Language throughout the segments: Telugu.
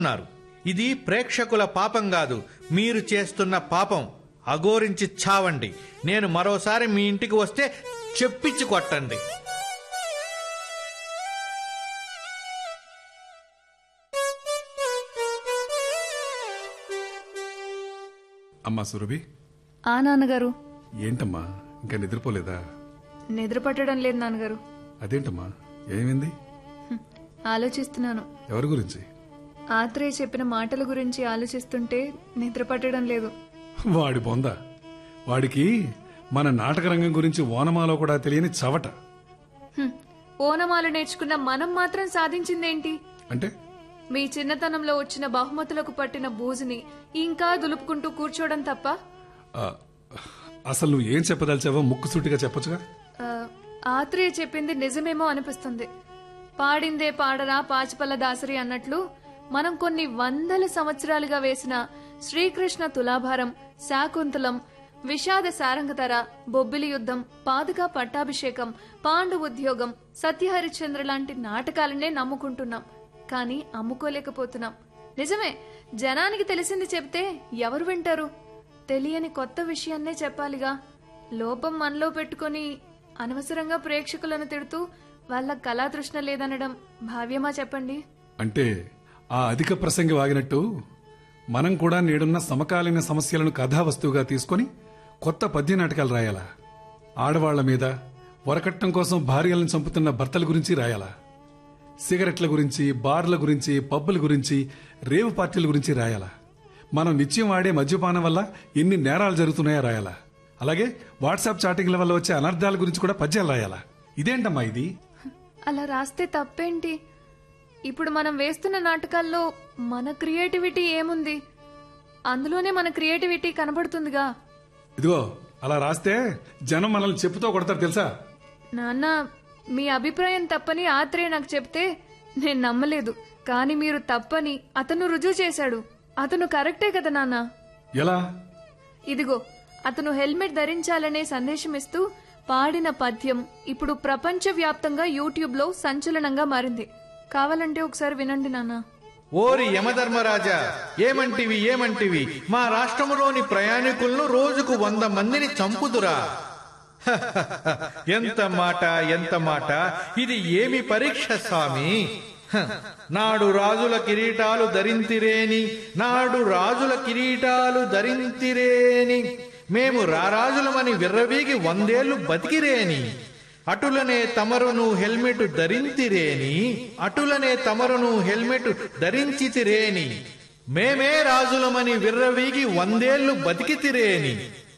ఉన్నారు ఇది ప్రేక్షకుల పాపం కాదు మీరు చేస్తున్న పాపం అఘోరించి చావండి నేను మరోసారి మీ ఇంటికి వస్తే చెప్పించి కొట్టండి అమ్మా సురభి ఆ నాన్నగారు ఏంటమ్మా ఇంకా నిద్రపోలేదా నిద్ర పట్టడం లేదు నాన్నగారు అదేంటమ్మా ఏమైంది హ్మ్. ఆలోచిస్తున్నాను ఎవరి గురించి ఆత్రేయ చెప్పిన మాటల గురించి ఆలోచిస్తుంటే నిద్ర పట్టడం లేదు వాడి బొంద వాడికి మన నాటక రంగం గురించి ఓనమాలో కూడా తెలియని చవట హ్మ్. ఓనమాలు నేర్చుకున్న మనం మాత్రం సాధించిందేంటి అంటే మీ చిన్నతనంలో వచ్చిన బహుమతులకు పట్టిన బూజుని ఇంకా దులుపుకుంటూ కూర్చోవడం తప్ప ఆ, అసలు నువ్వు ఏం చెప్పదలిచావో ముక్కుసూటిగా చెప్పొచ్చుగా ఆ, ఆత్రేయ చెప్పింది నిజమేమో అనిపిస్తుంది పాడిందే పాడరా పాచిపల్ల దాసరి అన్నట్లు మనం కొన్ని వందల సంవత్సరాలుగా వేసిన శ్రీకృష్ణ తులాభారం శాకుంతలం విషాద సారంగతర బొబ్బిలి యుద్ధం పాదుకా పట్టాభిషేకం పాండు ఉద్యోగం సత్యహరిశ్చంద్ర లాంటి నాటకాలనే నమ్ముకుంటున్నాం కానీ అమ్ముకోలేకపోతున్నాం నిజమే జనానికి తెలిసింది చెప్తే ఎవరు వింటారు తెలియని కొత్త విషయాన్నే చెప్పాలిగా లోపం మనలో పెట్టుకొని అనవసరంగా ప్రేక్షకులను తిడుతూ వాళ్ళ కళాతృష్ణ లేదనడం భావ్యమా చెప్పండి అంటే ఆ అధిక ప్రసంగి వాగినట్టు మనం కూడా నేడున్న సమకాలీన సమస్యలను కథావస్తువుగా తీసుకొని కొత్త పద్య నాటకాలు రాయాలా ఆడవాళ్ల మీద వరకట్నం కోసం భార్యలను చంపుతున్న భర్తల గురించి రాయాలా సిగరెట్ల గురించి బార్ల గురించి పబ్బుల గురించి రేవు పార్టీల గురించి రాయాలా మనం నిత్యం వాడే మద్యపానం వల్ల ఎన్ని నేరాలు జరుగుతున్నాయో రాయాలా అలాగే వాట్సాప్ చాటింగ్ల వల్ల వచ్చే అనర్థాల గురించి కూడా పద్యాలు రాయాలా ఇదేంటమ్మా ఇది అలా రాస్తే తప్పేంటి ఇప్పుడు మనం వేస్తున్న నాటకాల్లో మన క్రియేటివిటీ ఏముంది అందులోనే మన క్రియేటివిటీ కనబడుతుందిగా ఇదిగో అలా రాస్తే జనం మనల్ని చెప్పుతో కొడతారు తెలుసా నాన్న మీ అభిప్రాయం తప్పని ఆత్రేయ నాకు చెప్తే నేను నమ్మలేదు కానీ మీరు తప్పని అతను రుజువు చేశాడు అతను కరెక్టే కదా నాన్న ఎలా ఇదిగో అతను హెల్మెట్ ధరించాలనే సందేశం ఇస్తూ పాడిన పద్యం ఇప్పుడు ప్రపంచవ్యాప్తంగా యూట్యూబ్ లో సంచలనంగా మారింది కావాలంటే ఒకసారి వినండి నాన్న ఓరి యమధర్మరాజా ఏమంటివి ఏమంటివి మా రాష్ట్రములోని ప్రయాణికులను రోజుకు వంద మందిని చంపుదురా ఎంత మాట ఎంత మాట ఇది ఏమి పరీక్ష స్వామి హ, నాడు రాజుల కిరీటాలు ధరింతిరేని నాడు రాజుల కిరీటాలు ధరింతిరేని మేము రారాజులమని విర్రవీగి వందేళ్లు బతికిరేని అటులనే తమరును హెల్మెట్ ధరింతిరేని అటులనే తమరును హెల్మెట్ ధరించితిరేని మేమే రాజులమని విర్రవీగి వందేళ్లు బతికితిరేని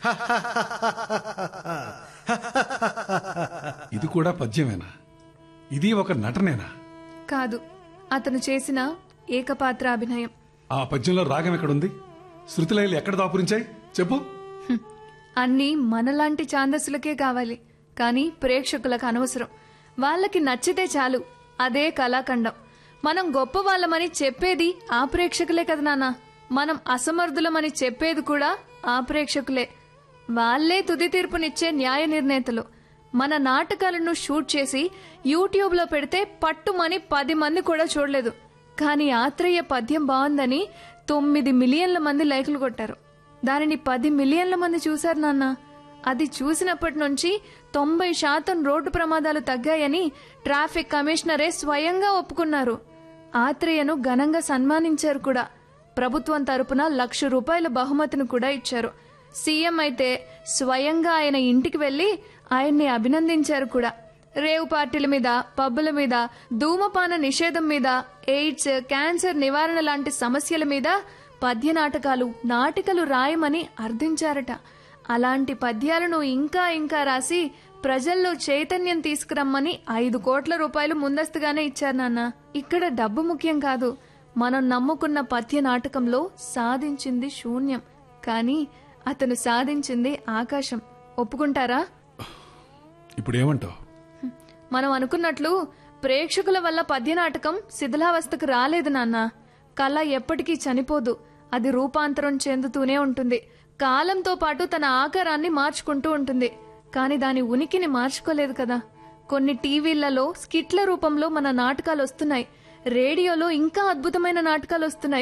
ఇది కూడా పద్యమేనా ఇది ఒక నటనేనా కాదు అతను చేసిన ఏకపాత్ర అభినయం ఆ పద్యంలో రాగం ఎక్కడుంది శృతిలయలు ఎక్కడ దాపురించాయి చెప్పు హ్మ్. అన్నీ మనలాంటి ఛాందస్సులకే కావాలి కానీ ప్రేక్షకులకు అనవసరం వాళ్ళకి నచ్చితే చాలు అదే కళాఖండం మనం గొప్ప వాళ్ళమని చెప్పేది ఆ ప్రేక్షకులే కదా నాన్న మనం అసమర్థులమని చెప్పేది కూడా ఆ ప్రేక్షకులే వాళ్ళే తుది తీర్పునిచ్చే న్యాయ నిర్ణేతలు మన నాటకాలను షూట్ చేసి యూట్యూబ్ లో పెడితే పట్టుమని పది మంది కూడా చూడలేదు కానీ ఆత్రేయ పద్యం బాగుందని తొమ్మిది మిలియన్ల మంది లైకులు కొట్టారు దానిని పది మిలియన్ల మంది చూశారు నాన్న అది చూసినప్పటి నుంచి తొంభై శాతం రోడ్డు ప్రమాదాలు తగ్గాయని ట్రాఫిక్ కమిషనరే స్వయంగా ఒప్పుకున్నారు ఆత్రేయను ఘనంగా సన్మానించారు కూడా ప్రభుత్వం తరపున లక్ష రూపాయల బహుమతిని కూడా ఇచ్చారు సీఎం అయితే స్వయంగా ఆయన ఇంటికి వెళ్లి ఆయన్ని అభినందించారు కూడా రేవు పార్టీల మీద పబ్బుల మీద ధూమపాన నిషేధం మీద ఎయిడ్స్ క్యాన్సర్ నివారణ లాంటి సమస్యల మీద పద్య నాటకాలు నాటికలు రాయమని అర్థించారట అలాంటి పద్యాలను ఇంకా ఇంకా రాసి ప్రజల్లో చైతన్యం తీసుకురమ్మని ఐదు కోట్ల రూపాయలు ముందస్తుగానే ఇచ్చారు నాన్న ఇక్కడ డబ్బు ముఖ్యం కాదు మనం నమ్ముకున్న పద్య నాటకంలో సాధించింది శూన్యం కానీ అతను సాధించింది ఆకాశం ఒప్పుకుంటారా ఇప్పుడు ఏమంటావు మనం అనుకున్నట్లు ప్రేక్షకుల వల్ల పద్యనాటకం శిథిలావస్థకు రాలేదు నాన్న కళ ఎప్పటికీ చనిపోదు అది రూపాంతరం చెందుతూనే ఉంటుంది కాలంతో పాటు తన ఆకారాన్ని మార్చుకుంటూ ఉంటుంది కానీ దాని ఉనికిని మార్చుకోలేదు కదా కొన్ని టీవీలలో స్కిట్ల రూపంలో మన నాటకాలు వస్తున్నాయి రేడియోలో ఇంకా అద్భుతమైన నాటకాలు వస్తున్నాయి